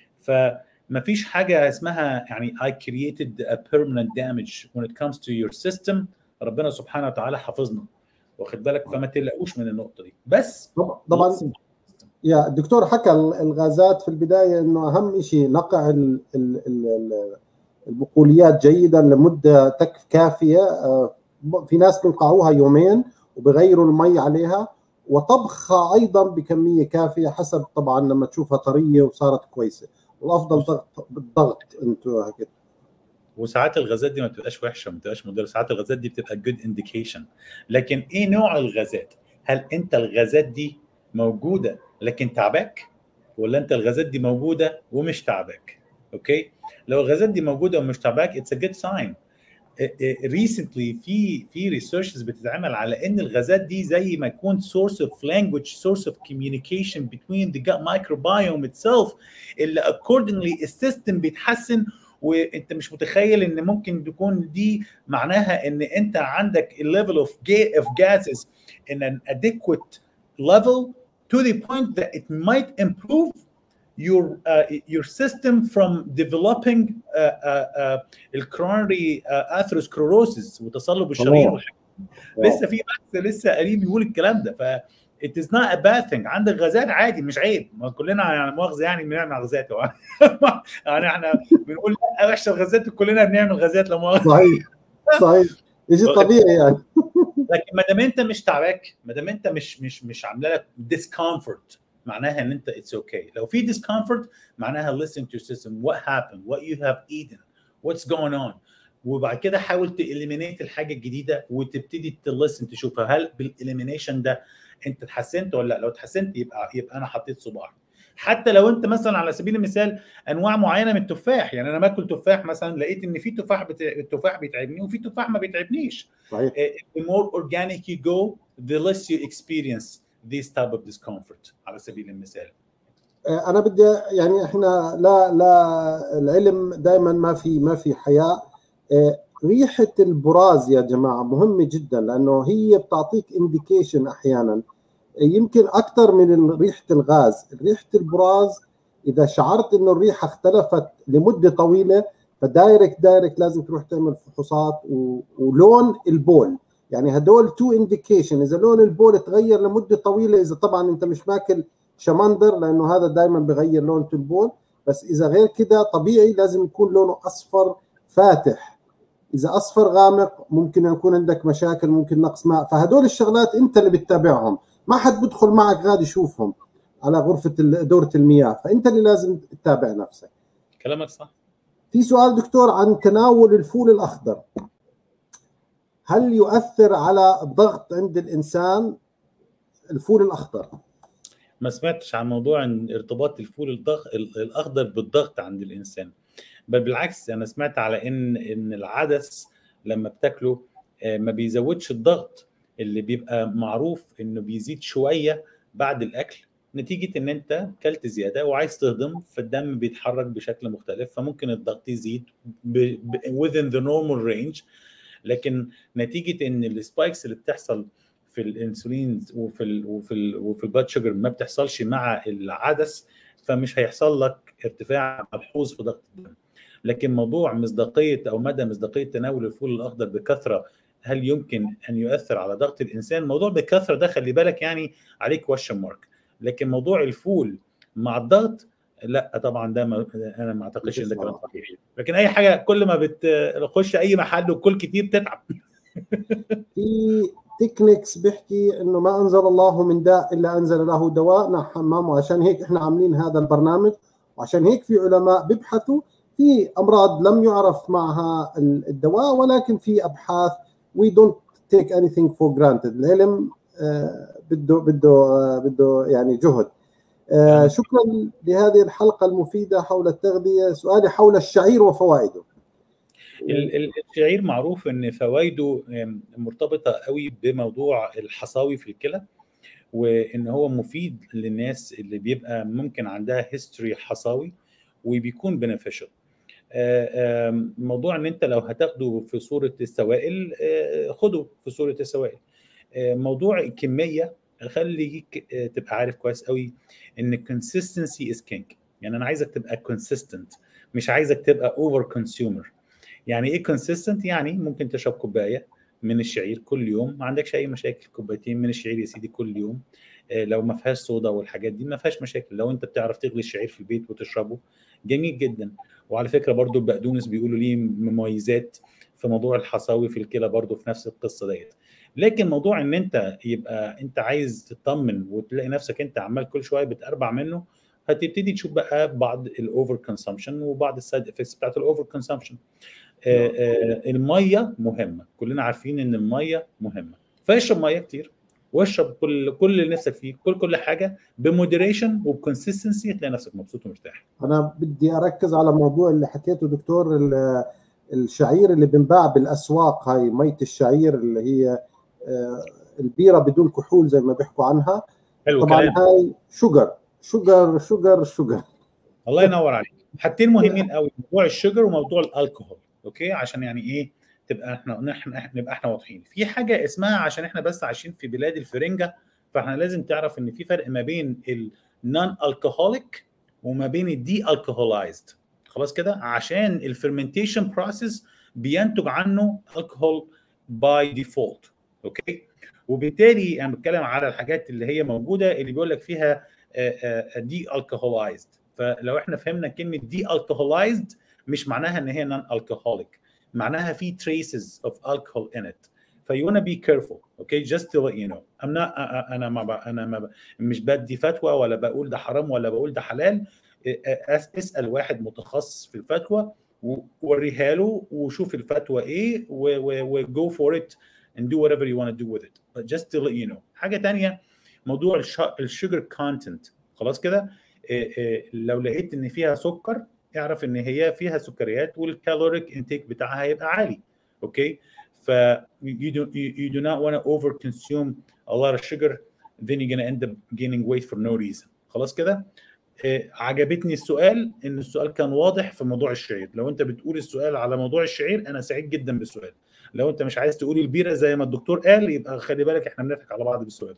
B: فمفيش حاجه اسمها يعني I created a permanent damage when it comes to your system ربنا سبحانه وتعالى حافظنا واخد بالك فما تقلقوش من النقطه دي بس
A: طب- طبعا يا الدكتور حكى الغازات في البدايه انه اهم شيء نقع ال- ال- ال- ال- البقوليات جيدا لمده تكف كافيه آه، في ناس بينقعوها يومين وبغيروا المي عليها وطبخها ايضا بكميه كافيه حسب طبعا لما تشوفها طريه وصارت كويسه والافضل ضغط بالضغط انتم هيك
B: وساعات الغازات دي ما بتبقاش وحشه ما بتبقاش مضره ساعات الغازات دي بتبقى جود انديكيشن لكن ايه نوع الغازات هل انت الغازات دي موجوده لكن تعباك ولا انت الغازات دي موجوده ومش تعباك اوكي لو الغازات دي موجوده ومش تعباك اتس ا جود ساين ريسنتلي في في ريسيرشز بتتعمل على ان الغازات دي زي ما يكون سورس اوف لانجوج سورس اوف كوميونيكيشن بتوين ذا gut microbiome itself اللي accordingly السيستم بيتحسن وانت مش متخيل ان ممكن تكون دي معناها ان انت عندك الليفل اوف of gases in an adequate level to the point that it might improve your uh, your system from developing uh, uh, uh, الكرونري اثيروسكلروسيس وتصلب الشرايين
A: الله.
B: والحاجات دي. لسه في بحث لسه قريب بيقول الكلام ده ف it is not a bad thing عندك غازات عادي مش عيب ما كلنا يعني مؤاخذه يعني بنعمل غازات يعني احنا بنقول لا وحشه الغازات وكلنا بنعمل غازات لا مؤاخذه
A: صحيح صحيح شيء طبيعي يعني
B: لكن ما دام انت مش تعباك ما دام انت مش مش مش عامله لك discomfort معناها ان انت اتس اوكي okay. لو في discomfort معناها listen to your system what happened what you have eaten what's going on وبعد كده حاول تإليمينيت الحاجه الجديده وتبتدي تلسن تشوفها هل بالإليمينيشن ده انت اتحسنت ولا لا لو اتحسنت يبقى يبقى انا حطيت صباعي حتى لو انت مثلا على سبيل المثال انواع معينه من التفاح يعني انا باكل تفاح مثلا لقيت ان في تفاح بت... التفاح بيتعبني وفي تفاح ما بيتعبنيش
A: صحيح
B: the more organic you go the less you experience this type of discomfort على سبيل المثال
A: انا بدي يعني احنا لا لا العلم دائما ما في ما في حياء ريحه البراز يا جماعه مهمه جدا لانه هي بتعطيك انديكيشن احيانا يمكن اكثر من ريحه الغاز ريحه البراز اذا شعرت انه الريحه اختلفت لمده طويله فدايركت دايركت لازم تروح تعمل فحوصات و... ولون البول يعني هدول تو انديكيشن اذا لون البول تغير لمده طويله اذا طبعا انت مش ماكل شمندر لانه هذا دائما بغير لون البول بس اذا غير كده طبيعي لازم يكون لونه اصفر فاتح اذا اصفر غامق ممكن يكون عندك مشاكل ممكن نقص ماء فهدول الشغلات انت اللي بتتابعهم ما حد بدخل معك غاد يشوفهم على غرفه دوره المياه فانت اللي لازم تتابع نفسك
B: كلامك صح
A: في سؤال دكتور عن تناول الفول الاخضر هل يؤثر على الضغط عند الانسان الفول الاخضر
B: ما سمعتش عن موضوع ان ارتباط الفول الضغ... الاخضر بالضغط عند الانسان بل بالعكس انا سمعت على ان ان العدس لما بتاكله ما بيزودش الضغط اللي بيبقى معروف انه بيزيد شويه بعد الاكل نتيجه ان انت كلت زياده وعايز تهضم فالدم بيتحرك بشكل مختلف فممكن الضغط يزيد ب... ب... within the normal range لكن نتيجه ان السبايكس اللي بتحصل في الانسولين وفي ال وفي ال وفي البلاد شوجر ما بتحصلش مع العدس فمش هيحصل لك ارتفاع ملحوظ في ضغط الدم لكن موضوع مصداقيه او مدى مصداقيه تناول الفول الاخضر بكثره هل يمكن ان يؤثر على ضغط الانسان الموضوع بالكثره ده خلي بالك يعني عليه كويشن مارك لكن موضوع الفول مع الضغط لا طبعا ده ما انا ما اعتقدش ان ده كلام صحيح لكن اي حاجه كل ما بتخش اي محل وكل كتير تتعب
A: في تكنيكس بيحكي انه ما انزل الله من داء الا انزل له دواء نعم حمام وعشان هيك احنا عاملين هذا البرنامج وعشان هيك في علماء بيبحثوا في امراض لم يعرف معها الدواء ولكن في ابحاث وي دونت تيك اني ثينج فور جرانتد العلم بده بده بده يعني جهد آه شكرا لهذه الحلقه المفيده حول التغذيه سؤالي حول الشعير وفوائده
B: الشعير معروف ان فوائده مرتبطه قوي بموضوع الحصاوي في الكلى وان هو مفيد للناس اللي بيبقى ممكن عندها هيستوري حصاوي وبيكون بنفيشال موضوع ان انت لو هتاخده في صوره السوائل خده في صوره السوائل موضوع الكميه خليك تبقى عارف كويس قوي ان consistency is king يعني انا عايزك تبقى consistent مش عايزك تبقى over consumer يعني ايه consistent يعني ممكن تشرب كوبايه من الشعير كل يوم ما عندكش اي مشاكل كوبايتين من الشعير يا سيدي كل يوم لو ما فيهاش صودا والحاجات دي ما فيهاش مشاكل لو انت بتعرف تغلي الشعير في البيت وتشربه جميل جدا وعلى فكره برضو البقدونس بيقولوا ليه مميزات في موضوع الحصاوي في الكلى برضو في نفس القصه ديت لكن موضوع ان انت يبقى انت عايز تطمن وتلاقي نفسك انت عمال كل شويه بتقربع منه هتبتدي تشوف بقى بعض الاوفر كونسامشن وبعض السايد افكتس بتاعت الاوفر كونسامشن الميه مهمه كلنا عارفين ان الميه مهمه فاشرب ميه كتير واشرب كل كل اللي نفسك فيه كل كل حاجه بمودريشن وبكونسستنسي هتلاقي نفسك مبسوط ومرتاح
A: انا بدي اركز على موضوع اللي حكيته دكتور الشعير اللي بنباع بالاسواق هاي ميه الشعير اللي هي البيره بدون كحول زي ما بيحكوا عنها
B: حلو
A: طبعا
B: كلام.
A: هاي شوجر شوجر شوجر شوجر
B: الله ينور عليك حاجتين مهمين قوي موضوع الشجر وموضوع الالكوهول اوكي عشان يعني ايه تبقى احنا نحن نبقى احنا واضحين في حاجه اسمها عشان احنا بس عايشين في بلاد الفرنجه فاحنا لازم تعرف ان في فرق ما بين النون الكحوليك وما بين الدي الكحولايزد خلاص كده عشان الفرمنتيشن بروسيس بينتج عنه الكحول باي ديفولت اوكي وبالتالي انا بتكلم على الحاجات اللي هي موجوده اللي بيقول لك فيها دي الكحولايزد فلو احنا فهمنا كلمه دي الكحولايزد مش معناها ان هي نون الكحوليك معناها في traces of alcohol in it ف you wanna be careful okay just to let you know I'm not انا ما انا ما مش بدي فتوى ولا بقول ده حرام ولا بقول ده حلال اسال واحد متخصص في الفتوى ووريها له وشوف الفتوى ايه و go for it and do whatever you want to do with it but just to let you know حاجه تانية موضوع الشوجر كونتنت خلاص كده لو لقيت ان فيها سكر اعرف ان هي فيها سكريات والكالوريك انتيك بتاعها هيبقى عالي اوكي ف you do you do not want to over consume a lot of sugar then you're going to end up gaining weight for no reason خلاص كده عجبتني السؤال ان السؤال كان واضح في موضوع الشعير لو انت بتقول السؤال على موضوع الشعير انا سعيد جدا بالسؤال لو انت مش عايز تقول البيره زي ما الدكتور قال يبقى خلي بالك احنا بنضحك على بعض بالسؤال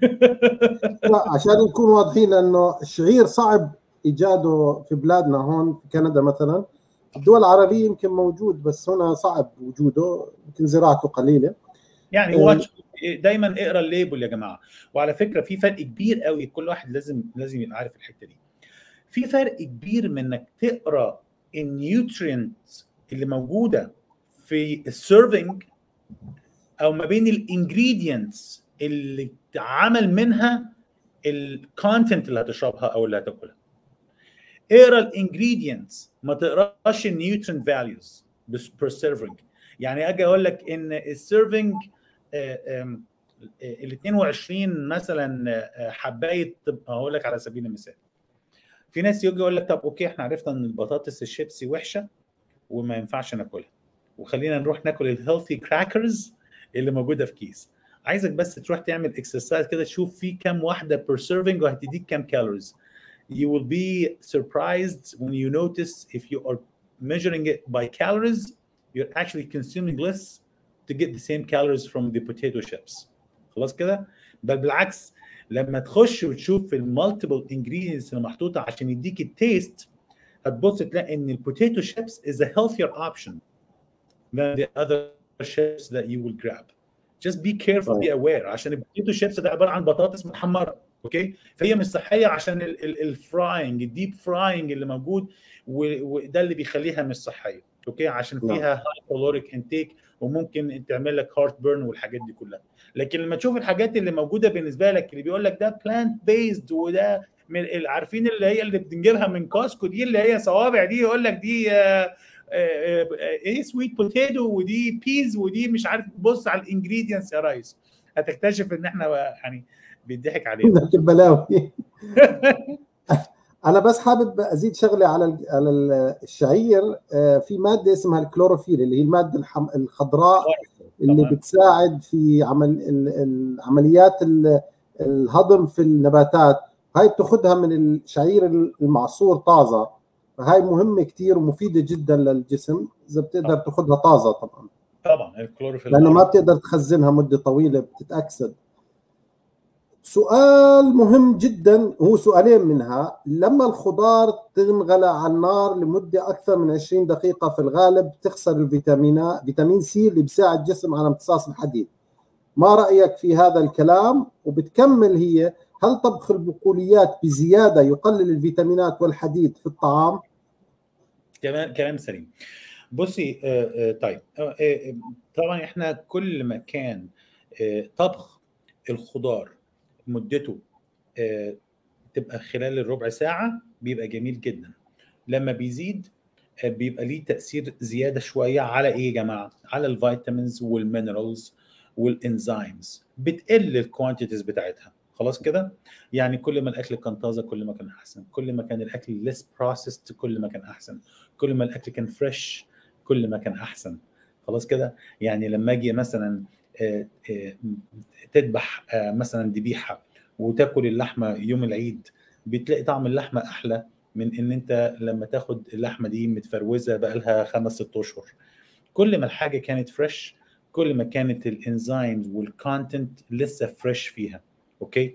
A: لا عشان نكون واضحين لانه الشعير صعب ايجاده في بلادنا هون في كندا مثلا الدول العربيه يمكن موجود بس هنا صعب وجوده يمكن زراعته قليله
B: يعني واتش دايما اقرا الليبل يا جماعه وعلى فكره في فرق كبير قوي كل واحد لازم لازم يبقى عارف الحته دي في فرق كبير من انك تقرا النيوترينتس اللي موجوده في السيرفنج او ما بين الانجريدينتس اللي اتعمل منها الكونتنت اللي هتشربها او اللي هتاكلها اقرا الانجريدينتس ما تقراش النيوترين فاليوز بير سيرفنج يعني اجي اقول لك ان السيرفنج ال 22 مثلا حبايه هقول لك على سبيل المثال في ناس يجي يقول لك طب اوكي احنا عرفنا ان البطاطس الشيبسي وحشه وما ينفعش ناكلها وخلينا نروح ناكل الهيلثي كراكرز اللي موجوده في كيس عايزك بس تروح تعمل اكسرسايز كده تشوف في كام واحده بير سيرفنج وهتديك كام كالوريز you will be surprised when you notice if you are measuring it by calories you're actually consuming less to get the same calories from the potato chips خلاص كده بل بالعكس لما تخش وتشوف المالتيبل ingredients اللي محطوطه عشان يديك التيست هتبص تلاقي ان البوتيتو chips is a healthier option than the other chips that you will grab just be careful be aware عشان البوتيتو شيبس ده عباره عن بطاطس محمره اوكي فهي مش صحيه عشان الفراينج الديب فراينج اللي موجود وده اللي بيخليها مش صحيه اوكي عشان فيها هاي كالوريك انتيك وممكن تعمل لك هارت بيرن والحاجات دي كلها لكن لما تشوف الحاجات اللي موجوده بالنسبه لك اللي بيقول لك ده بلانت بيزد وده من عارفين اللي هي اللي بنجيبها من كاسكو دي اللي هي صوابع دي يقول لك دي آآ آآ ايه سويت بوتيتو ودي بيز ودي مش عارف بص على الانجريدينتس يا ريس هتكتشف ان احنا يعني بيضحك علينا
A: البلاوي انا بس حابب ازيد شغله على على الشعير في ماده اسمها الكلوروفيل اللي هي الماده الخضراء اللي بتساعد في عمل عمليات الهضم في النباتات هاي بتاخذها من الشعير المعصور طازه فهاي مهمه كثير ومفيده جدا للجسم اذا بتقدر تاخذها طازه طبعا
B: طبعا الكلوروفيل
A: لانه ما بتقدر تخزنها مده طويله بتتاكسد سؤال مهم جدا هو سؤالين منها لما الخضار تنغلى على النار لمدة أكثر من 20 دقيقة في الغالب تخسر الفيتامينات فيتامين سي اللي بيساعد الجسم على امتصاص الحديد ما رأيك في هذا الكلام وبتكمل هي هل طبخ البقوليات بزيادة يقلل الفيتامينات والحديد في الطعام؟
B: كلام كلام سليم بصي آه آه طيب آه طبعا احنا كل ما كان طبخ الخضار مدته آه تبقى خلال الربع ساعة بيبقى جميل جدا لما بيزيد آه بيبقى ليه تأثير زيادة شوية على إيه يا جماعة؟ على الفيتامينز والمينرالز والإنزيمز بتقل الكوانتيتيز بتاعتها خلاص كده؟ يعني كل ما الأكل كان طازة كل ما كان أحسن كل ما كان الأكل less processed كل ما كان أحسن كل ما الأكل كان فريش كل ما كان أحسن خلاص كده؟ يعني لما أجي مثلا تذبح مثلا ذبيحه وتاكل اللحمه يوم العيد بتلاقي طعم اللحمه احلى من ان انت لما تاخد اللحمه دي متفروزه بقى لها خمس ست اشهر كل ما الحاجه كانت فريش كل ما كانت الانزيمز والكونتنت لسه فريش فيها اوكي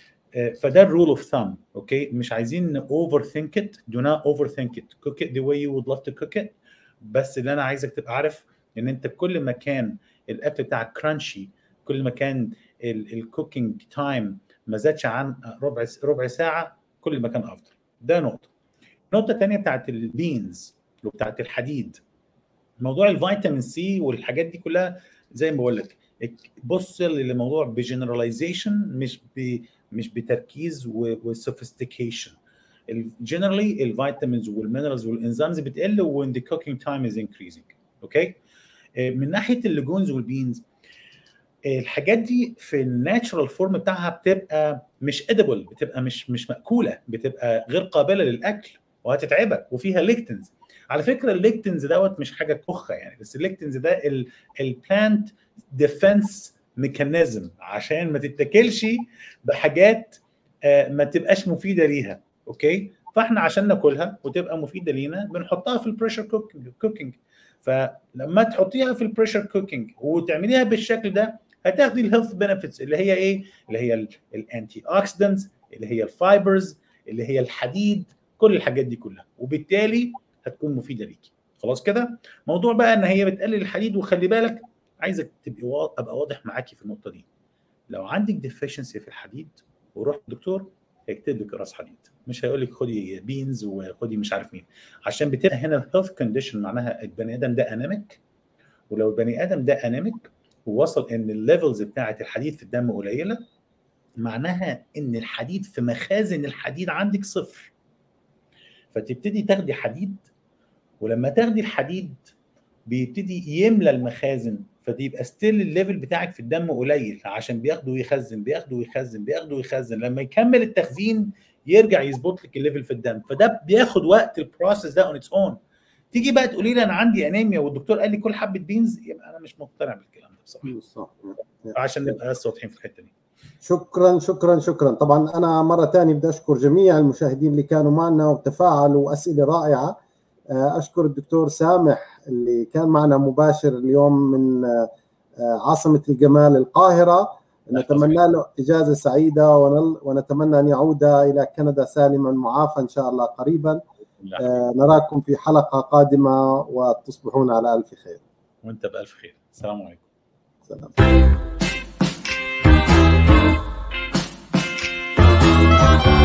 B: فده الرول اوف ثامب اوكي مش عايزين اوفر ثينك ات دو نوت اوفر ثينك ات كوك ات ذا واي يو وود لاف تو كوك ات بس اللي انا عايزك تبقى عارف ان انت كل ما كان الاكل بتاعك كرانشي كل ما كان الكوكينج تايم ما زادش عن ربع ربع ساعه كل ما كان افضل ده نقطه النقطه الثانيه بتاعت البينز وبتاعت الحديد موضوع الفيتامين سي والحاجات دي كلها زي ما بقول لك بص للموضوع بجنراليزيشن مش ب مش بتركيز وسوفيستيكيشن جنرالي الفيتامينز والمينرالز والانزيمز بتقل when the cooking time is increasing اوكي من ناحيه الليجونز والبينز الحاجات دي في الناتشرال فورم بتاعها بتبقى مش ادبل بتبقى مش مش ماكوله بتبقى غير قابله للاكل وهتتعبك وفيها ليكتنز على فكره الليكتنز دوت مش حاجه كخه يعني بس الليكتنز ده البلانت ديفense ميكانيزم عشان ما تتاكلش بحاجات ما تبقاش مفيده ليها اوكي فاحنا عشان ناكلها وتبقى مفيده لينا بنحطها في البريشر كوكينج فلما تحطيها في البريشر كوكينج وتعمليها بالشكل ده هتاخدي الهيلث بنفيتس اللي هي ايه؟ اللي هي الانتي اوكسيدنتس اللي هي الفايبرز اللي هي الحديد كل الحاجات دي كلها وبالتالي هتكون مفيده ليكي خلاص كده؟ موضوع بقى ان هي بتقلل الحديد وخلي بالك عايزك تبقي واضح ابقى واضح معاكي في النقطه دي لو عندك ديفيشنسي في الحديد ورحت للدكتور هيكتب لك راس حديد مش هيقول لك خدي بينز وخدي مش عارف مين عشان بتبقى هنا الهيلث كونديشن معناها البني ادم ده انيميك ولو البني ادم ده انيميك ووصل ان الليفلز بتاعه الحديد في الدم قليله معناها ان الحديد في مخازن الحديد عندك صفر فتبتدي تاخدي حديد ولما تاخدي الحديد بيبتدي يملى المخازن فتبقى ستيل الليفل بتاعك في الدم قليل عشان بياخده ويخزن بياخده ويخزن بياخده ويخزن لما يكمل التخزين يرجع يظبط لك الليفل في الدم فده بياخد وقت البروسيس ده اون اتس اون تيجي بقى تقولي لي انا عندي انيميا والدكتور قال لي كل حبه بينز يبقى انا مش مقتنع بالكلام ده بصراحه صح عشان نبقى بس واضحين في الحته دي
A: شكرا شكرا شكرا طبعا انا مره ثانيه بدي اشكر جميع المشاهدين اللي كانوا معنا وتفاعلوا اسئله رائعه اشكر الدكتور سامح اللي كان معنا مباشر اليوم من عاصمه الجمال القاهره نتمنى له اجازه سعيده ونتمنى ان يعود الى كندا سالما معافى ان شاء الله قريبا نراكم في حلقه قادمه وتصبحون على الف خير
B: وانت بالف خير السلام عليكم
A: سلام